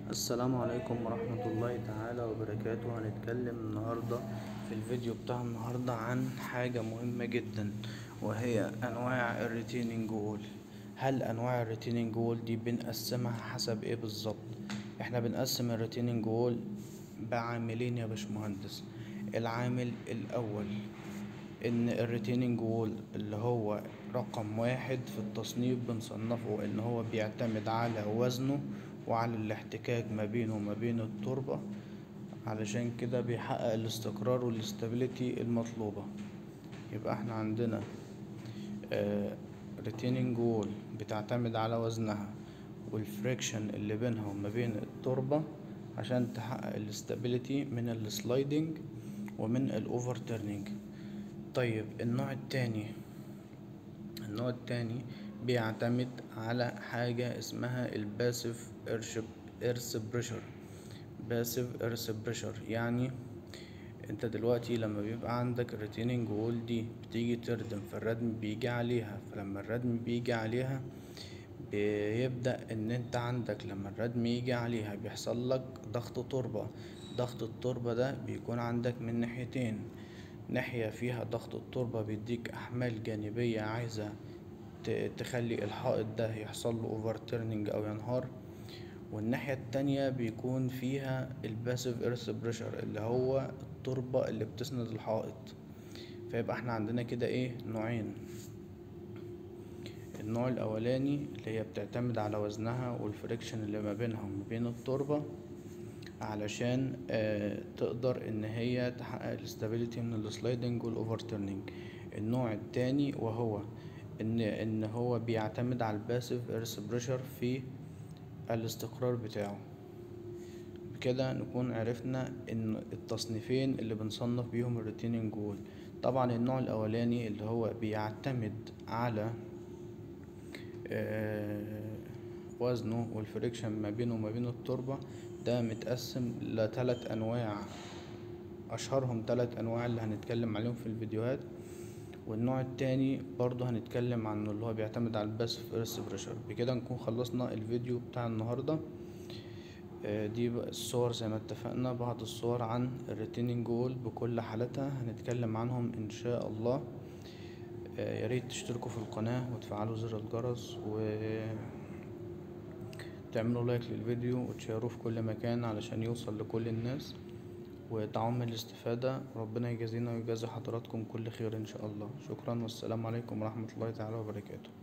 السلام عليكم ورحمة الله تعالى وبركاته هنتكلم النهاردة في الفيديو بتاع النهاردة عن حاجة مهمة جدا وهي أنواع الريتيننج وول هل أنواع الريتيننج وول دي بنقسمها حسب ايه بالظبط احنا بنقسم الريتيننج وول بعاملين يا باشمهندس العامل الأول ان الريتيننج وول اللي هو رقم واحد في التصنيف بنصنفه ان هو بيعتمد على وزنه وعلى الاحتكاك ما بينه وما بين التربة علشان كده بيحقق الاستقرار والاستابيليتي المطلوبة يبقى احنا عندنا ريتيننج وول بتعتمد على وزنها والفريكشن اللي بينها وما بين التربة عشان تحقق الاستابيليتي من السلايدنج ومن الاوفر تيرنينج طيب النوع التاني النوع التاني بيعتمد على حاجة اسمها الباسيف ايرث بريشر باسيف ايرث بريشر يعني انت دلوقتي لما بيبقى عندك الريتيننج وول دي بتيجي تردم فالردم بيجي عليها فلما الردم بيجي عليها بيبدأ ان انت عندك لما الردم يجي عليها بيحصل لك ضغط تربة ضغط التربة ده بيكون عندك من ناحيتين ناحية فيها ضغط التربة بيديك أحمال جانبية عايزة تخلي الحائط ده يحصل له اوفر تيرنينج أو ينهار والناحية التانية بيكون فيها الباسيف ايرث بريشر اللي هو التربة اللي بتسند الحائط فيبقى احنا عندنا كده ايه نوعين النوع الأولاني اللي هي بتعتمد على وزنها والفريكشن اللي ما بينها وما بين التربة علشان آه تقدر ان هي تحقق الاستابيليتي من السلايدنج والاوفر تيرنينج النوع التاني وهو ان ان هو بيعتمد على الباسيف ايرث بريشر في الاستقرار بتاعه بكده نكون عرفنا ان التصنيفين اللي بنصنف بيهم الريتيننج وول طبعا النوع الاولاني اللي هو بيعتمد على آه وزنه والفريكشن ما بينه وما بين التربة ده متقسم لتلات أنواع أشهرهم تلات أنواع اللي هنتكلم عليهم في الفيديوهات والنوع التاني برضه هنتكلم عنه اللي هو بيعتمد على الباسف ايرث بريشر بكده نكون خلصنا الفيديو بتاع النهاردة دي الصور زي ما اتفقنا بعض الصور عن الريتيننج وول بكل حالتها هنتكلم عنهم ان شاء الله يا ريت تشتركوا في القناة وتفعلوا زر الجرس و تعملوا لايك للفيديو وتشيروه في كل مكان علشان يوصل لكل الناس وتعم الاستفادة ربنا يجازينا ويجازي حضراتكم كل خير ان شاء الله شكرا والسلام عليكم ورحمة الله تعالى وبركاته